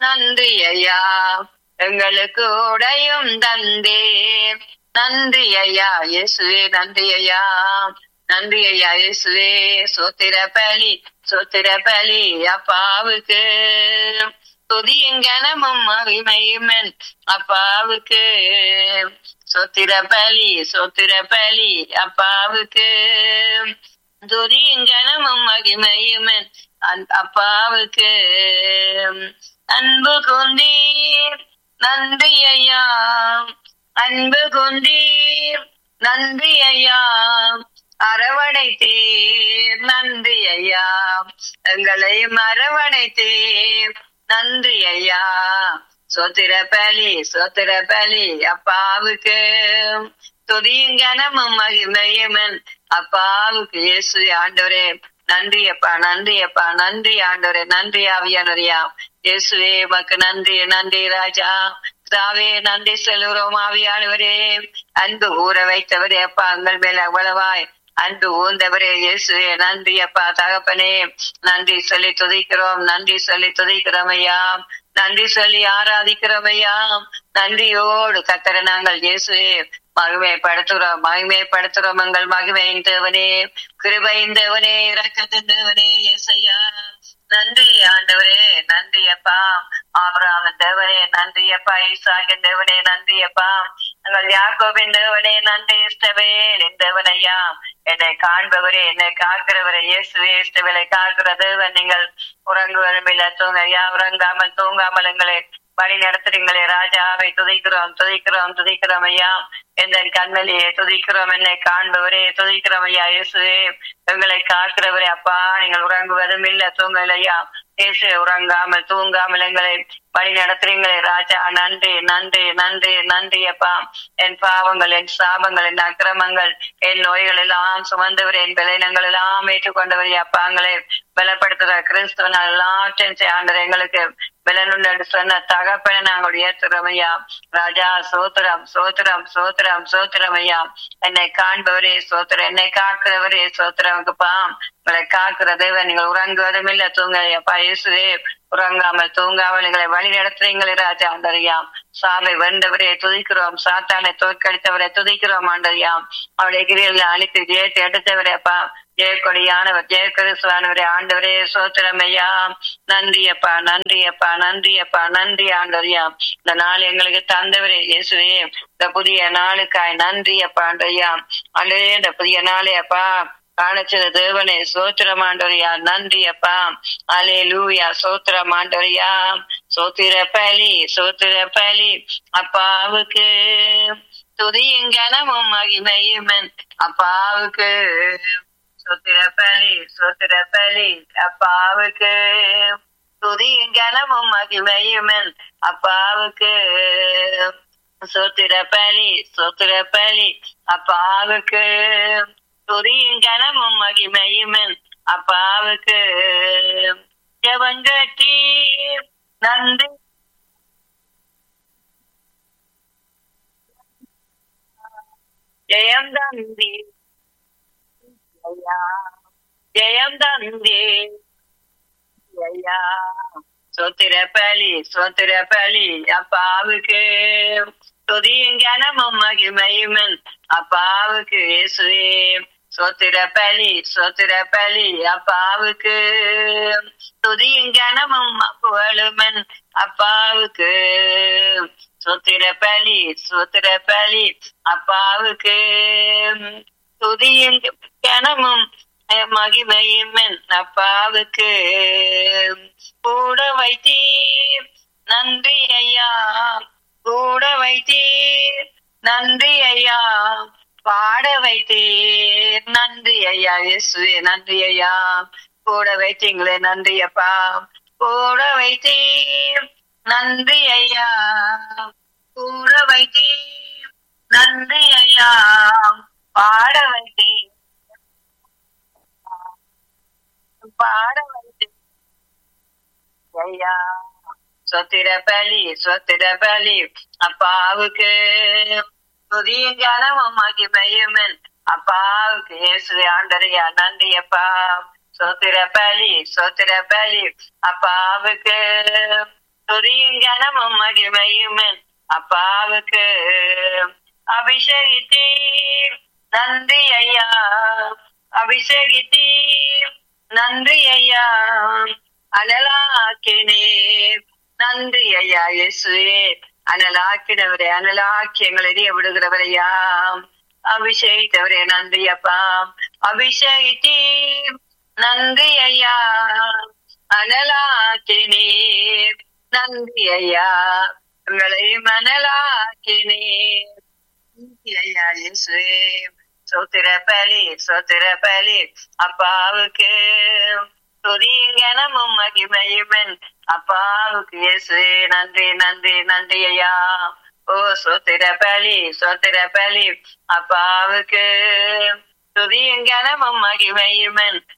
நன்றி ஐயா எங்களுக்கு உடையும் தந்தே நன்றி ஐயா இயேசுவே நன்றி ஐயா நன்றி ஐயா இயேசுவே சோத்திர பலி சோத்திர பலி அப்பாவுக்கு துதியும் கனமும் மகிமையுமன் அப்பாவுக்கு சொத்திர பலி சொத்திர பலி அப்பாவுக்கு துதியும் கனமும் மகிமையுமன் அந்த அப்பாவுக்கு அன்பு கொண்டீர் நன்றி ஐயா அன்பு கொண்டீர் நன்றி ஐயா அரவணைத்தீர் நன்றி ஐயா எங்களையும் அரவணைத்தீர் நன்றி ஐயா சோத்திர பலி சோத்திர பலி அப்பாவுக்கு துதியும் கனமும் மகிமையுமன் அப்பாவுக்கு இயேசு ஆண்டவரே நன்றி அப்பா நன்றி அப்பா நன்றி ஆண்டவரே நன்றி ஆவியானவரியா இயேசுவே மக்கு நன்றி நன்றி ராஜா தாவே நன்றி செல்கிறோம் ஆவியானவரே அன்பு ஊற வைத்தவரே அப்பா எங்கள் மேல அவ்வளவாய் அன்பு ஊர்ந்தவரே இயேசுவே நன்றி அப்பா தகப்பனே நன்றி சொல்லி துதிக்கிறோம் நன்றி சொல்லி துதிக்கிறோம் ஐயா நன்றி சொல்லி ஆராதிக்கிறோம் ஐயா நன்றியோடு கத்தர நாங்கள் இயேசுவே மகிமைப்படுத்துறோம் மகிமைப்படுத்துறோம் எங்கள் மகிமையின் தேவனே கிருபையின் தேவனே இரக்கத்தின் தேவனே இயேசையா நன்றி ஆண்டவரே நன்றி அப்பா ஆபராமன் தேவனே நன்றி அப்பா ஈசாகின் தேவனே நன்றி அப்பா எங்கள் யாக்கோபின் தேவனே நன்றி இஷ்டவேல் தேவனையா என்னை காண்பவரே என்னை காக்கிறவரே இயேசுவே இஷ்டவேலை காக்கிற தேவன் நீங்கள் உறங்குவதும் இல்ல தூங்க ஐயா உறங்காமல் தூங்காமல் எங்களை வழி நடத்துறீங்களே ராஜாவை துதிக்கிறோம் துதிக்கிறோம் துதிக்கிறோம் ஐயா எந்த கண்மலியே துதிக்கிறோம் என்னை காண்பவரே துதிக்கிறோம் ஐயா இயேசுவே எங்களை காக்கிறவரே அப்பா நீங்கள் உறங்குவதும் இல்ல தூங்கலையா இயேசு உறங்காமல் தூங்காமல் எங்களை வழி நடத்துறீங்களே ராஜா நன்றி நன்றி நன்றி நன்றி அப்பா என் பாவங்கள் என் சாபங்கள் என் அக்கிரமங்கள் என் நோய்கள் எல்லாம் சுமந்தவர் என் பலனங்கள் எல்லாம் ஏற்றுக்கொண்டவர் அப்பாங்களை பலப்படுத்துற கிறிஸ்துவன் எல்லாற்றையும் ஆண்டவர் எங்களுக்கு பலனுண்டு சொன்ன தகப்பனை நாங்கள் ஏற்றுறோம் ஐயா ராஜா சோத்திரம் சோத்திரம் சோத்திரம் சோத்திரம் ஐயா என்னை காண்பவரே சோத்திரம் என்னை காக்கிறவரே சோத்திரமுக்குப்பா உங்களை காக்கிற தேவன் நீங்கள் உறங்குவதும் இல்ல தூங்க அப்பா இயேசுவே உறங்காமல் தூங்காமல் எங்களை வழி நடத்துறீங்களே ராஜா ஆண்டறியாம் சாவை வென்றவரே துதிக்கிறோம் சாத்தானை தோற்கடித்தவரை துதிக்கிறோம் ஆண்டறியாம் அவருடைய கிரியில் அழித்து ஜெயத்தை எடுத்தவரே அப்பா ஜெயக்கொடியானவர் ஜெயக்கரிசுவானவரே ஆண்டவரே சோத்திரமையா நன்றி அப்பா நன்றி அப்பா நன்றி அப்பா நன்றி ஆண்டவரியா இந்த நாள் எங்களுக்கு தந்தவரே இயேசுவே இந்த புதிய நாளுக்காய் நன்றி அப்பா ஆண்டரியா ஆண்டவரே இந்த புதிய நாளே அப்பா காணச்சது தேவனே சோத்திரம் ஆண்டவரியா நன்றி அப்பா அலே லூயா சோத்திரம் ஆண்டவரியா சோத்திர பலி சோத்திர பலி அப்பாவுக்கு துதியும் கனமும் மகிமையுமன் அப்பாவுக்கு சோத்திர பலி சோத்திர பலி அப்பாவுக்கு துதியும் கனமும் மகிமையுமன் அப்பாவுக்கு சோத்திர பலி சோத்திர பலி அப்பாவுக்கு துதியும் கனமும் மகிமையுமன் அப்பாவுக்கு ஜபங்கட்டி நன்றி ஜெயம் தந்தி ஐயா ஜெயம் தந்தி ஐயா சொத்திர பலி சொத்திர பலி அப்பாவுக்கு துதியும் கனமும் மகிமையுமன் அப்பாவுக்கு இயேசுவே சோத்திர பலி சோத்திர பலி அப்பாவுக்கு துதியும் கனமும் புகழுமன் அப்பாவுக்கு சோத்திர பலி சோத்திர பலி அப்பாவுக்கு துதியும் கனமும் மகிமையுமன் அப்பாவுக்கு கூட வைத்தீர் நன்றி ஐயா கூட வைத்தீர் நன்றி ஐயா பாட வைத்தீர் நன்றி ஐயா இயேசுவே நன்றி ஐயா கூட வைத்தீங்களே நன்றி அப்பா கூட வைத்தீர் நன்றி ஐயா கூட வைத்தீர் நன்றி ஐயா பாட வைத்தீர் பாட வைத்தீர் ஐயா சொத்திர பலி சொத்திர பலி அப்பாவுக்கு புதிய கனமும் மகிமையுமன் அப்பாவுக்கு இயேசு ஆண்டரையா நன்றி அப்பா சோத்திர பலி சோத்திர பலி அப்பாவுக்கு துதியும் கனமும் மகிமையுமன் அப்பாவுக்கு அபிஷேகித்தீர் நன்றி ஐயா அபிஷேகித்தீர் நன்றி ஐயா அனலாக்கினீர் நன்றி ஐயா இயேசுவே அனலாக்கினவரே அனலாக்கி எங்களை எரிய விடுகிறவரையா அபிஷேகித்தவரே நன்றி அப்பா அபிஷேகித்தீர் நன்றி ஐயா அனலாக்கினீர் நன்றி ஐயா உங்களை மணலாக்கினீர் நன்றி ஐயா இயேசுவே சோத்திர பலி சோத்திர பலி அப்பாவுக்கு துதியும் கனமும் மகிமையுமன் அப்பாவுக்கு இயேசுவே நன்றி நன்றி நன்றி ஐயா ஓ சோத்திர பலி சோத்திர பலி அப்பாவுக்கு துதியும் கனமும் மகிமையுமன்